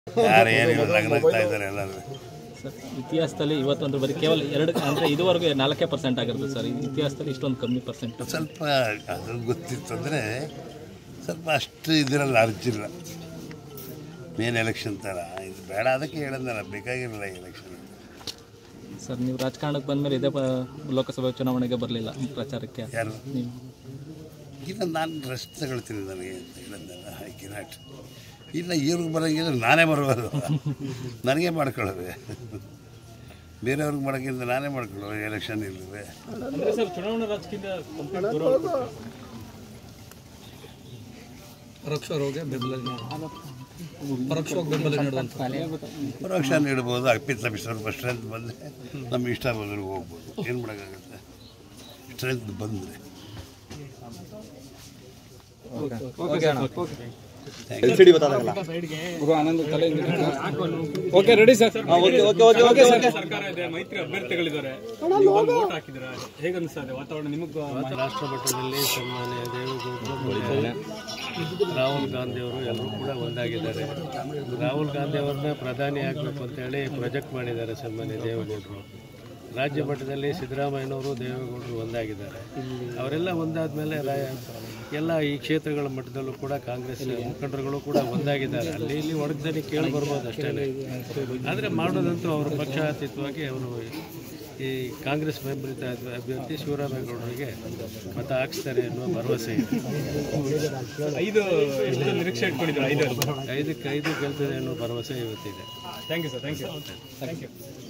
ಯಾರು ಏನಿಲ್ಲ ನಗನಗ್ತಾ ಇದ್ದಾರೆ ಎಲ್ಲರೂ ಸರ್ ಇತಿಹಾಸದಲ್ಲಿ ಇವತ್ತೊಂದು ಬರೀ ಕೇವಲ ಎರಡು ಅಂದರೆ ಇದುವರೆಗೂ ನಾಲ್ಕೇ ಪರ್ಸೆಂಟ್ ಆಗಿರೋದು ಸರ್ ಈ ಇತಿಹಾಸದಲ್ಲಿ ಇಷ್ಟೊಂದು ಕಮ್ಮಿ ಪರ್ಸೆಂಟ್ ಸ್ವಲ್ಪ ಅದು ಗೊತ್ತಿತ್ತು ಅಂದರೆ ಸ್ವಲ್ಪ ಅಷ್ಟು ಇದರಲ್ಲಿ ಅರ್ಜಿಲ್ಲ ಮೇನ್ ಎಲೆಕ್ಷನ್ ಥರ ಇದು ಬೇಡ ಅದಕ್ಕೆ ಹೇಳಿದ್ನಲ್ಲ ಬೇಕಾಗಿರಲಿಲ್ಲ ಎಲೆಕ್ಷನ್ ಸರ್ ನೀವು ರಾಜಕಾರಣಕ್ಕೆ ಬಂದಮೇಲೆ ಇದೇ ಪ- ಲೋಕಸಭೆ ಚುನಾವಣೆಗೆ ಬರಲಿಲ್ಲ ಪ್ರಚಾರಕ್ಕೆ ಯಾರು ನೀವು ಇಲ್ಲ ನಾನು ರೆಸ್ಟ್ ತಗೊಳ್ತೀನಿ ನನಗೆ ಅಂತ ಹೇಳಿದ್ನಲ್ಲ ಐ ಕೆನಾಟ್ ಇಲ್ಲ ಇವ್ರಿಗೆ ಬರೋಂಗಿದ್ರೆ ನಾನೇ ಬರ್ಬೋದು ನನಗೆ ಮಾಡ್ಕೊಳ್ಳೋದು ಬೇರೆಯವ್ರಿಗೆ ಮಾಡೋಕ್ಕಿಂತ ನಾನೇ ಮಾಡ್ಕೊಳ್ಳೋ ಎಲೆಕ್ಷನ್ ಇಲ್ಲವೇ ಅಂದರೆ ಸರ್ ಚುನಾವಣಾ ರಾಜಕೀಯದಿಂದ ದೂರ ಪರೋಕ್ಷವಾಗಿ ಬೆಂಬಲ ಪರೋಕ್ಷವಾಗಿ ಬೆಂಬಲ ನೀಡುವಂಥ ಪರೋಕ್ಷ ನೀಡ್ಬೋದು ಅಪ್ಪಿತ್ತ ಸ್ವಲ್ಪ ಸ್ಟ್ರೆಂತ್ ಬಂದರೆ ನಮ್ಗೆ ಇಷ್ಟ ಬಂದ್ರೆ ಹೋಗ್ಬೋದು ಏನು ಮಾಡೋಕ್ಕಾಗುತ್ತೆ ಸ್ಟ್ರೆಂತ್ ಬಂದರೆ ಓಕೆ ರೆಡಿ ಸರ್ ಸರ್ಕಾರ ಇದೆ ಮೈತ್ರಿ ಅಭ್ಯರ್ಥಿಗಳಿದ್ದಾರೆ ನೀವು ಬಂದು ವೋಟ್ ಹಾಕಿದ್ದೀರಾ ಹೇಗೆ ಅನಿಸ್ತದೆ ವಾತಾವರಣ ನಿಮಗೆ ರಾಷ್ಟ್ರ ಮಟ್ಟದಲ್ಲಿ ಸನ್ಮಾನ್ಯ ದೇವೇಗೌಡರು ಮತ್ತು ರಾಹುಲ್ ಗಾಂಧಿಯವರು ಎಲ್ಲರೂ ಕೂಡ ಒಂದಾಗಿದ್ದಾರೆ ರಾಹುಲ್ ಗಾಂಧಿ ಅವ್ರನ್ನ ಪ್ರಧಾನಿ ಆಗಬೇಕು ಅಂತೇಳಿ ಪ್ರೊಜೆಕ್ಟ್ ಮಾಡಿದ್ದಾರೆ ಸನ್ಮಾನ್ಯ ದೇವೇಗೌಡರು ರಾಜ್ಯ ಮಟ್ಟದಲ್ಲಿ ಸಿದ್ದರಾಮಯ್ಯನವರು ದೇವೇಗೌಡರು ಒಂದಾಗಿದ್ದಾರೆ ಅವರೆಲ್ಲ ಒಂದಾದ ಮೇಲೆ ಎಲ್ಲ ಈ ಕ್ಷೇತ್ರಗಳ ಮಟ್ಟದಲ್ಲೂ ಕೂಡ ಕಾಂಗ್ರೆಸ್ ಮುಖಂಡರುಗಳು ಕೂಡ ಒಂದಾಗಿದ್ದಾರೆ ಅಲ್ಲಿ ಇಲ್ಲಿ ಒಡಗ್ದಲ್ಲಿ ಕೇಳಿ ಬರ್ಬೋದು ಅಷ್ಟೇ ಆದರೆ ಮಾಡೋದಂತೂ ಅವರ ಪಕ್ಷಾತೀತವಾಗಿ ಅವರು ಈ ಕಾಂಗ್ರೆಸ್ ಬೆಂಬಲಿತ ಅಭ್ಯರ್ಥಿ ಶಿವರಾಮೇಗೌಡರಿಗೆ ಮತ ಹಾಕ್ಸ್ತಾರೆ ಅನ್ನುವ ಭರವಸೆ ಇದೆ ಐದು ಎಷ್ಟು ನಿರೀಕ್ಷೆ ಇಟ್ಕೊಂಡಿದ್ದೀರಾ ಐದು ಐದಕ್ಕೆ ಐದು ಗೆಲ್ತದೆ ಅನ್ನೋ ಭರವಸೆ ಇವತ್ತಿದೆ thank you sir thank you thank you